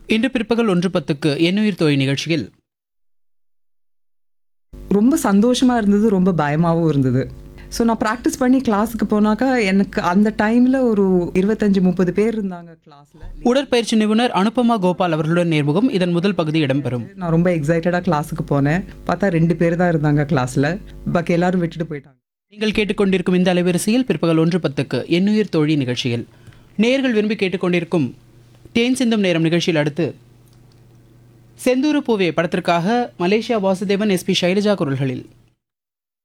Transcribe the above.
இன்று பிற்பகல் ஒன்று பத்துக்கு எண்ணுயிர் தோய் நிகழ்ச்சியில் ரொம்ப சந்தோஷமாக இருந்தது ரொம்ப பயமாகவும் இருந்தது ஸோ நான் ப்ராக்டிஸ் பண்ணி கிளாஸுக்கு போனாக்கா எனக்கு அந்த டைமில் ஒரு இருபத்தஞ்சி முப்பது பேர் இருந்தாங்க கிளாஸில் உடற்பயிற்சி நிபுணர் அனுபமா கோபால் அவர்களுடன் நேர்முகம் இதன் முதல் பகுதி இடம்பெறும் நான் ரொம்ப எக்ஸைட்டடாக கிளாஸுக்கு போனேன் பார்த்தா ரெண்டு பேர் தான் இருந்தாங்க கிளாஸில் பாக்கி எல்லாரும் விட்டுட்டு போயிட்டாங்க நீங்கள் கேட்டுக்கொண்டிருக்கும் இந்த அலைவரிசையில் பிற்பகல் ஒன்று பத்துக்கு எண்ணுயிர் தோழி நிகழ்ச்சியில் நேர்கள் விரும்பி கேட்டுக்கொண்டிருக்கும் தேன் சிந்தும் நேரம் நிகழ்ச்சியில் அடுத்து செந்தூர பூவே படத்திற்காக மலேசியா வாசுதேவன் எஸ்பி ஷைலஜா குரல்களில்